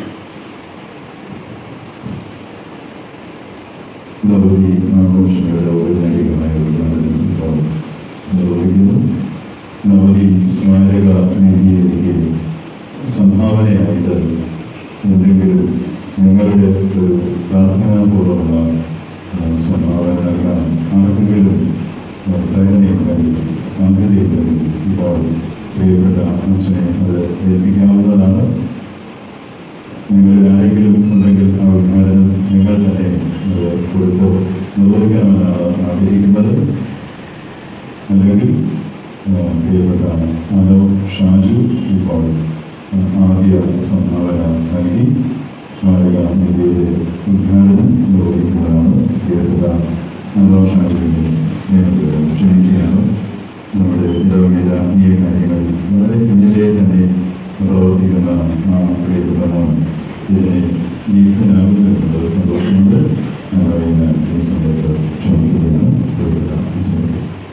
നവതി ആഘോഷങ്ങളുടെ ഔപചാരികമായ ഉദ്ഘാടനം ഇപ്പോൾ നിർവഹിക്കുന്നു നവതി സ്മാരക നിധിയിലേക്ക് സംഭാവനയായിട്ട് എന്തെങ്കിലും നിങ്ങളുടെ ഒരു പ്രാർത്ഥനാപൂർവ്വമുള്ള ആ, സംഭാവന നൽകാൻ ആർക്കെങ്കിലും ആ, പ്രേരണയുണ്ടെങ്കിൽ സാധ്യതയുണ്ടെങ്കിൽ ഇപ്പോൾ പ്രിയപ്പെട്ട അച്ഛനെ അത് ഏൽപ്പിക്കാവുന്നതാണ് നിങ്ങളിൽ ആരെങ്കിലും ഉണ്ടെങ്കിൽ ആ ഉദ്ഘാടനം നിങ്ങൾ തന്നെ അത് കൊടുത്ത് നിർവഹിക്കണമെന്നാണ് ആഗ്രഹിക്കുന്നത് അല്ലെങ്കിൽ ആ, പ്രിയപ്പെട്ട മാനവ് ഷാജു ഇപ്പോൾ ആ, ആദ്യ സംഭാവന നൽകി സ്മാരക നിധിയുടെ ഉദ്ഘാടനം നിർവഹിക്കുന്നതാണ് പ്രിയപ്പെട്ട മാനവ് ഷാജുവിനെ സ്നേഹപൂർവ്വം ക്ഷണിക്കുകയാണ് നമ്മുടെ ഇടവകയില ഈ കാര്യങ്ങൾ വളരെ കുഞ്ഞിലെ തന്നെ പ്രവർത്തിക്കുന്ന ആ പ്രിയപ്പെട്ട മോൻ ഇതിനെ ജീവിതനാകുന്നത് സന്തോഷമുണ്ട് ഞങ്ങളതിന് ഈ സമയത്ത് ക്ഷമിക്കുകയാണ് പ്രിയപ്പെട്ട അച്ഛനെ.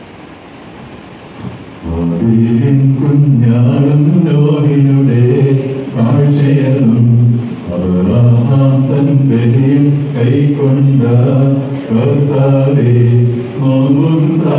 ആദിയിൻ കുഞ്ഞാടും ലോഹിയുടെ കാഴ്ചയതും അബ്രഹാം ബലിയും കൈക്കൊണ്ട കർത്താവേ നോമ്പും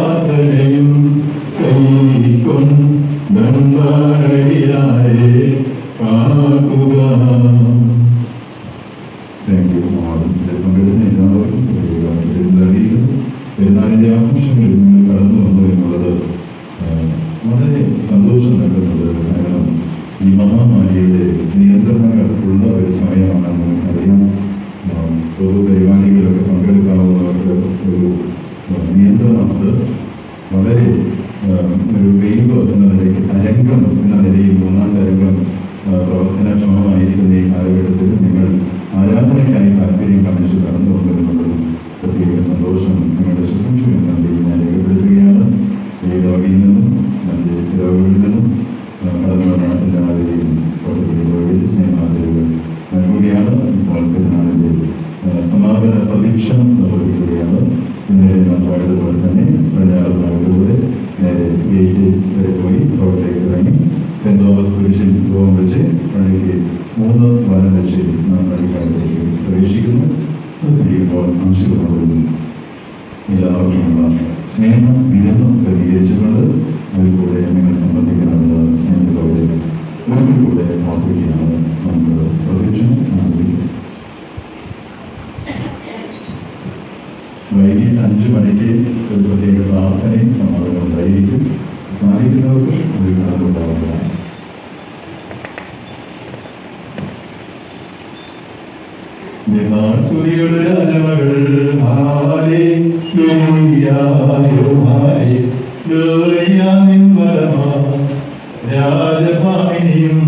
അതിൻ്റെ ആഘോഷങ്ങളിൽ നിങ്ങൾ കടന്നു വന്നു എന്നുള്ളത് ആ, വളരെ സന്തോഷം നൽകുന്നത് കാരണം ഈ മഹാമാരിയുടെ നിയന്ത്രണങ്ങൾ ഉള്ള ഒരു സമയമാണ് നമുക്കറിയാം ആ, പൊതു പരിപാടികളിലൊക്കെ പങ്കെടുക്കാവുന്നവർക്ക് ഒരു ആ, നിയന്ത്രണമുണ്ട് വളരെ ആ, ഒരു വെയ്വ് എന്ന നിലയ്ക്ക് തരംഗം എന്ന നിലയിൽ മൂന്നാം തരംഗം ആ, പ്രവർത്തനക്ഷമമായിരിക്കുന്ന ഈ കാലഘട്ടത്തിൽ നിങ്ങൾ ആരാധനയ്ക്കായി താല്പര്യം കാണിച്ച് കടന്നു വന്നിരുന്നതും പ്രത്യേക സന്തോഷം നിങ്ങളുടെ ശുശ്രൂഷയിൽ നൽകി ഞാൻ രേഖപ്പെടുത്തുകയാണ് ഈ രോഗിയിൽ നിന്നും മറ്റ് രോഗികളിൽ നിന്നും ആ, കടന്നു വന്ന എല്ലാവരെയും രോഗിയിൽ സ്നേഹാദരവുകൾ നൽകുകയാണ് ഇപ്പോൾ പെരുന്നാളിൻ്റെ ആ, സമാപന പ്രതീക്ഷ നിർവഹിക്കുകയാണ് ഇന്നലെ നാം പാടിയതുപോലെ തന്നെ പ്രചാരണത്തിലൂടെ നേരെ ഗേറ്റ് വരെ പോയി റോഡിലേക്ക് ഇറങ്ങി സെന്റ് തോമസ് കുരിശിൽ രൂപം വെച്ച് പള്ളിക്ക് മൂന്ന് വലം വെച്ച് നാം പള്ളിക്കാലത്തേക്ക് പ്രവേശിക്കുന്നു അത് കഴിയുമ്പോൾ ആശീർവാദവും എല്ലാവർക്കുമുള്ള സ്നേഹം വിരുന്നും ക്രമീകരിച്ചുകൊണ്ട് അതിൽ കൂടെ നിങ്ങൾ സംബന്ധിക്കണമെന്ന് സ്നേഹത്തോടെ ഒരിക്കൽ കൂടെ ഓർപ്പിക്കുകയാണ് നമുക്ക് പ്രതീക്ഷ ആഗ്രഹിക്കുന്നത് വൈകിട്ട് അഞ്ച് മണിക്ക് ഒരു പ്രത്യേക പ്രാർത്ഥനയും സമാധാനം ഉണ്ടായിരിക്കും സാധിക്കുന്നവർക്ക് ഒരു കടന്നുണ്ടാവുന്നതാണ് സ്തുതിയുടെ രാജമകൾ ഹാലേ ലൂയായോ ഹാലേ ലൂയാ നിൻ വരമാ രാജഭാമിനിയും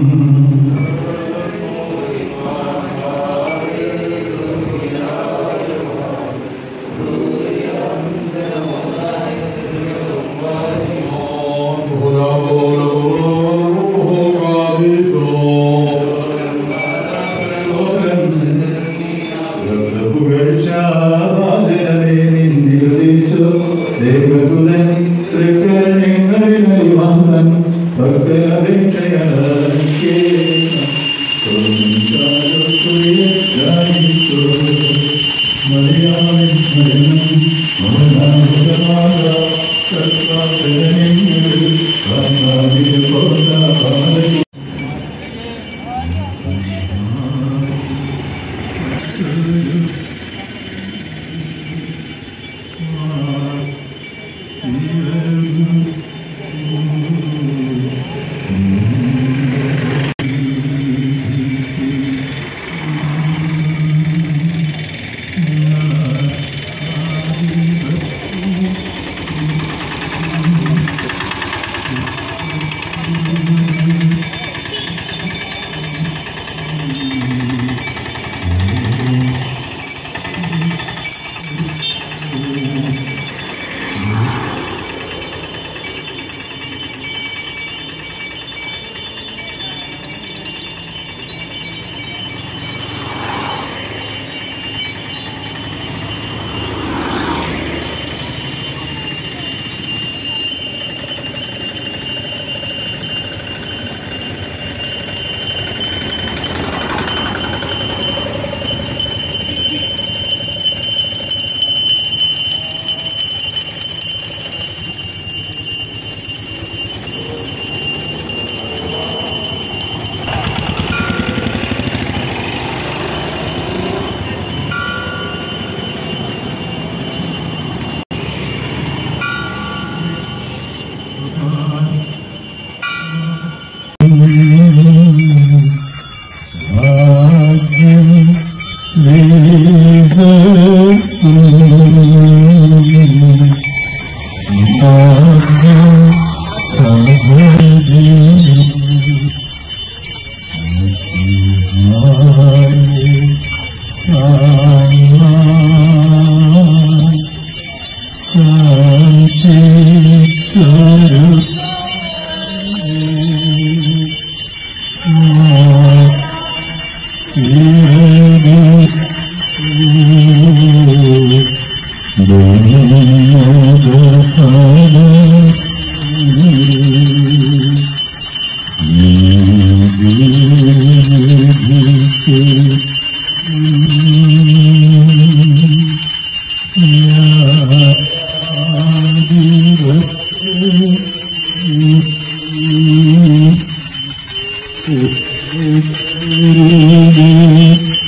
Thank you.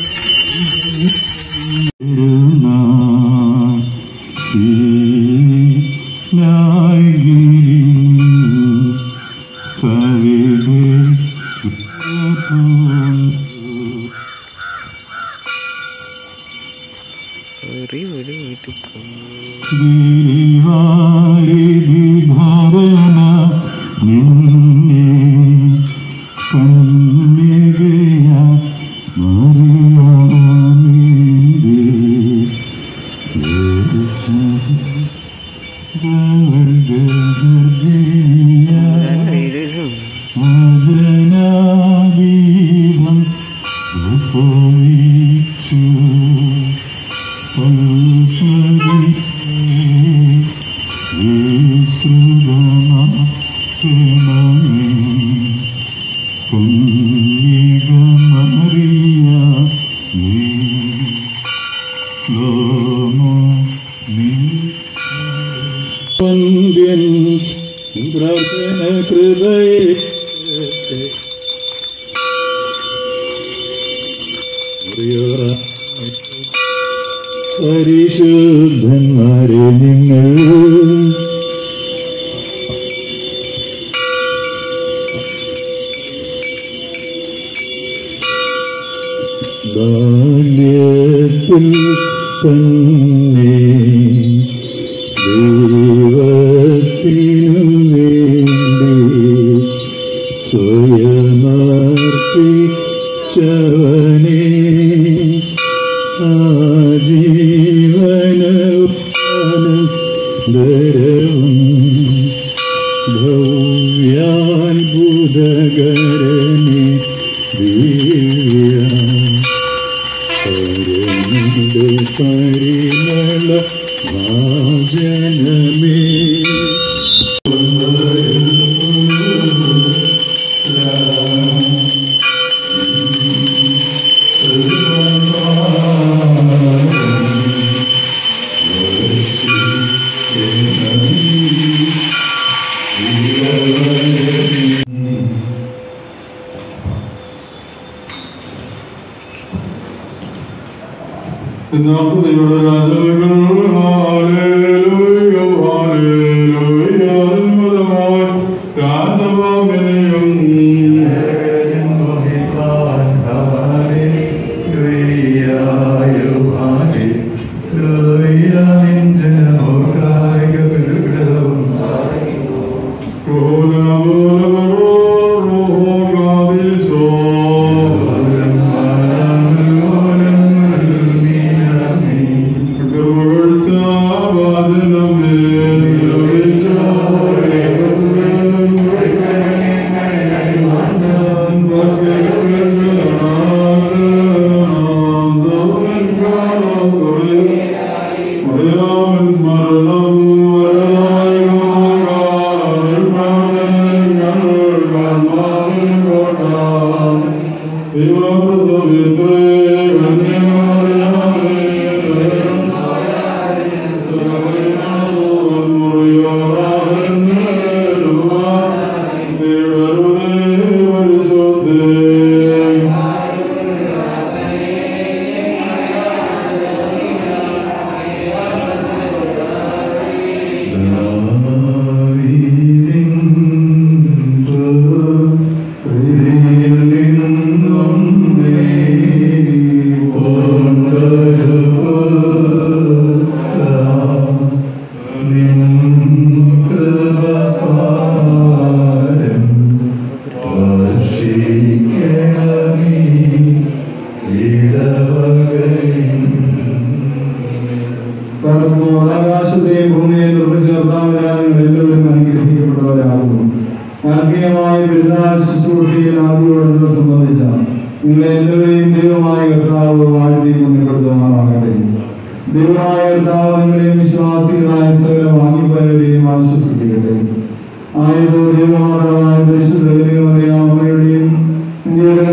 Thank you. ഒരു ഒരു വീട്ടിൽ വീടും മജനാദീപം വിസോയിച്ചു പ്രാർത്ഥന കൃപയെ പരിശുദ്ധന്മാരെ നിങ്ങൾ ബാല്യത്തിൽ തന്നെ ദൈവത്തിനു വേണ്ടി സ്വയമർപ്പിച്ചവനെ ആജീവനവും ഭവ്യാത്ഭുതകരണി ദിവ്യ പരന്ത് പരിമള ഭാജനമേ പിതാവ് ദൈവയുടെ രാജാവികൾ ഹാലേലൂയ ഹാലേലൂയ അത്ഭുതമായി രാജഭാഗനെയും ആകാശത്തെയും ഭൂമിയെയും നിർമ്മിച്ച കർത്താവിനാൽ നിങ്ങൾ എല്ലാവരും അനുഗ്രഹിക്കപ്പെട്ടവരാകുന്നു ആത്മീയമായ പെരുന്നാൾ ശുശ്രൂഷയിൽ ആദ്യോടെ സംബന്ധിച്ച നിങ്ങൾ എല്ലാവരെയും ദൈവമായ കർത്താവ് വാഴ്ത്തി മുന്നപ്പെടുത്തുമാറാകട്ടെ ദൈവമായ കർത്താവ് നിങ്ങളെയും വിശ്വാസികളായ സകല വാങ്ങിപ്പോയവരെയും ആശ്വസിപ്പിക്കട്ടെ ആയതോ ദൈവമാതാവായ പരിശുദ്ധ അമ്മയുടെയും ഇന്ത്യയുടെ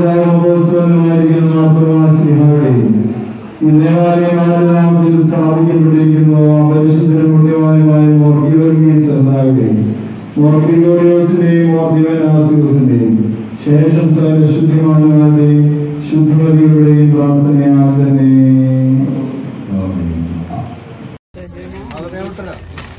കാലത്തുമായിരിക്കുന്ന പ്രവാസികളുടെയും ഈ ദേവാലയമാരുടെ സ്ഥാപിക്കപ്പെട്ടിരിക്കുന്നു ആ പരിശുദ്ധനും പുണ്യവാനുമായ മോർഗീവർഗീസ് എന്നാവുകയും മോർഗിഗോറിയോസിന്റെയും മോർദിവനാസിയോസിന്റെയും ശേഷം സകല ശുദ്ധിമാന്മാരുടെയും ശുദ്ധിമതികളുടെയും പ്രാർത്ഥനയാൽ തന്നെ ആമേൻ. സജന